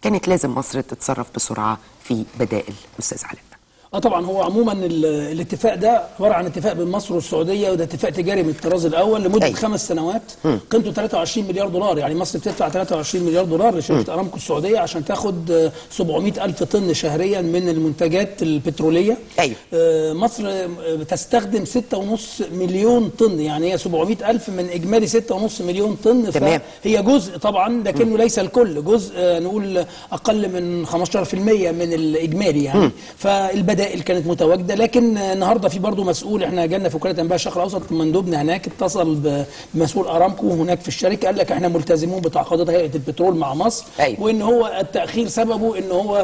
كانت لازم مصر تتصرف بسرعه في بدائل استاذ علاء اه طبعا هو عموما ال- الاتفاق ده عباره عن اتفاق بين مصر والسعوديه وده اتفاق تجاري من الطراز الاول لمده أيوة. خمس سنوات قيمته 23 مليار دولار يعني مصر بتدفع 23 مليار دولار لشركه ارامكو السعوديه عشان تاخد آه، 700 الف طن شهريا من المنتجات البتروليه أيوة. آه، مصر آه، بتستخدم 6.5 مليون طن يعني هي 700 الف من اجمالي 6.5 مليون طن تمام. هي جزء طبعا لكنه ليس الكل جزء آه، نقول اقل من 15% من الاجمالي يعني فالبدائل كانت متواجده لكن آه، النهارده في برضه مسؤول احنا جالنا في وكاله انباء الشرق الاوسط مندوبنا هناك اتصل ب- بمسؤول ارامكو هناك في الشركه قال لك احنا ملتزمون بتعاقدات هيئه البترول مع مصر أيوة. وان هو التاخير سببه ان هو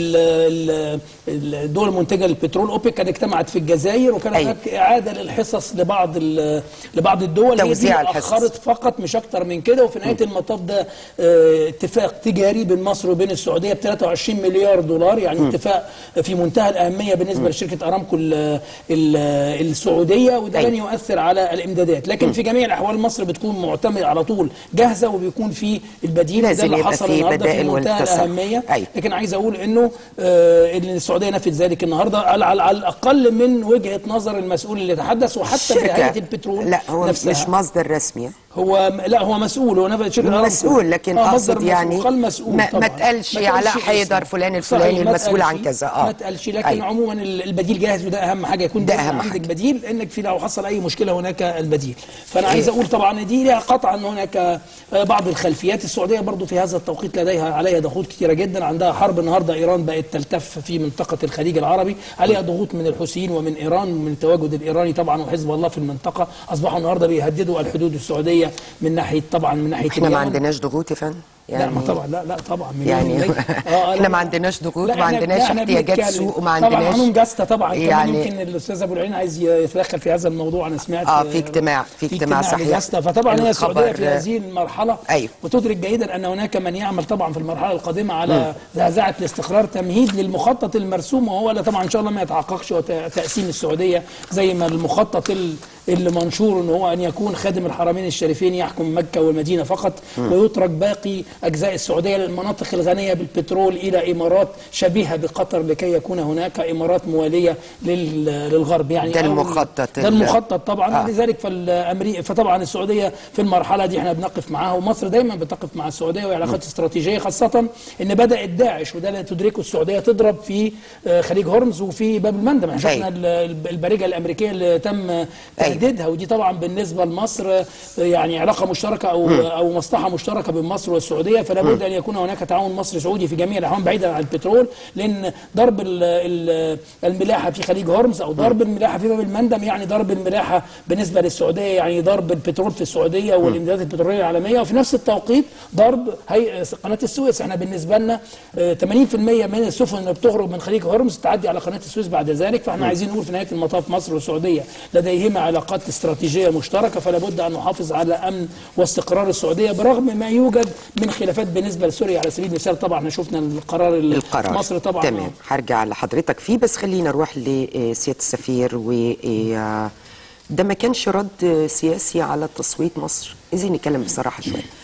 ال- ال- الدول المنتجه للبترول اوبك كانت اجتمعت في الجزائر وكان أيوة. هناك اعاده للحصص لبعض ال- لبعض الدول هي دي توزيع اللي الحصص. اخرت فقط مش اكتر من كده وفي نهايه المطاف ده آه، اتفاق تجاري بين مصر وبين السعوديه ب 23 مليار دولار يعني اتفاق في منتهى الاهميه بالنسبه لشركه ارامكو ال- ال- السعوديه وده أيوة. لن يؤثر على الامدادات لكن في جميع الاحوال مصر بتكون معتمده على طول جاهزه وبيكون في البديل ده لازم اللي يبقى حصل في النهارده في بدائل منتهى والتصرف. الاهميه أيوة. لكن عايز اقول انه آه، ان السعوديه نفذ ذلك النهارده على, على على الاقل من وجهه نظر المسؤول اللي تحدث وحتى في الشركة- هيئه البترول لا هو نفسها. مش مصدر رسمي هو لا هو مسؤول هو نفذ شركه أرامكو. مسؤول لكن آه، اقصد مصدر مسؤول. يعني قال مسؤول ما, طبعا ما تقالش علاء حيدر اسمه. فلان صحيح، الفلاني ما المسؤول عن تقالش- كذا اه ما تقالش لكن أيوة. عموما ال- البديل جاهز وده اهم حاجه يكون ده دايماً أهم عندك حاجة. بديل لانك في لو حصل اي مشكله هناك البديل فانا عايز اقول طبعا دي لها قطعا ان هناك آه، بعض الخلفيات السعوديه برضو في هذا التوقيت لديها عليها ضغوط كثيره جدا عندها حرب النهارده ايران بقت تلتف في منطقه الخليج العربي عليها ضغوط من الحوثيين ومن ايران ومن التواجد الايراني طبعا وحزب الله في المنطقه اصبحوا النهارده بيهددوا الحدود السعوديه من ناحيه طبعا من ناحيه احنا ما اليمن. عندناش ضغوط يا فندم لا ما طبعا لا لا طبعا مليون يعني مليون. احنا لا، ما عندناش ضغوط لا، وما احنا- عندناش لا، احنا احتياجات بنتكلم. سوق وما طبعا عندناش قانون جاستا طبعا يعني يعني- كمان يمكن الاستاذ ابو العين عايز يتدخل في هذا الموضوع انا سمعت آه، في اجتماع- في اجتماع صحيح. لجاستا فطبعا هي السعوديه الخبر- في هذه المرحله أيوه. وتدرك جيدا ان هناك من يعمل طبعا في المرحله القادمه على زعزعه الاستقرار تمهيد للمخطط المرسوم وهو لا طبعا ان شاء الله ما يتحققش وتقسيم السعوديه زي ما المخطط ال- اللي منشور ان هو ان يكون خادم الحرمين الشريفين يحكم مكه والمدينه فقط ويترك باقي اجزاء السعوديه للمناطق الغنيه بالبترول الى امارات شبيهه بقطر لكي يكون هناك امارات مواليه لل- للغرب يعني ده أو- المخطط ده ال- المخطط طبعا آه. آه. لذلك فالامريكا فطبعا السعوديه في المرحله دي احنا بنقف معاها ومصر دايما بتقف مع السعوديه وهي علاقات استراتيجيه خاصه ان بدات داعش وده لا تدركه السعوديه تضرب في آه، خليج هرمز وفي باب المندب احنا أيوة. شفنا ال- ال- البارجه الامريكيه اللي تم تهديدها ودي طبعا بالنسبه لمصر آه، يعني علاقه مشتركه او او مصلحه مشتركه بين مصر والسعوديه فلا بد ان يكون هناك تعاون مصري سعودي في جميع الاحوال بعيدا عن البترول لان ضرب ال- ال- الملاحه في خليج هرمز او ضرب الملاحه في باب المندب يعني ضرب الملاحه بالنسبه للسعوديه يعني ضرب البترول في السعوديه والامدادات البتروليه العالميه وفي نفس التوقيت ضرب هي قناه السويس احنا بالنسبه لنا آه، 80% من السفن اللي بتخرج من خليج هرمز تعدي على قناه السويس بعد ذلك فاحنا عايزين نقول في نهايه المطاف مصر والسعوديه لديهما علاقات استراتيجيه مشتركه فلا بد ان نحافظ على امن واستقرار السعوديه برغم ما يوجد من خلافات بالنسبه لسوريا على سبيل المثال طبعا احنا شفنا القرار ال- القرار مصر طبعا تمام هرجع لحضرتك فيه بس خلينا نروح لسياده السفير و آه، ده ما كانش رد سياسي على تصويت مصر عايزين نتكلم بصراحه شويه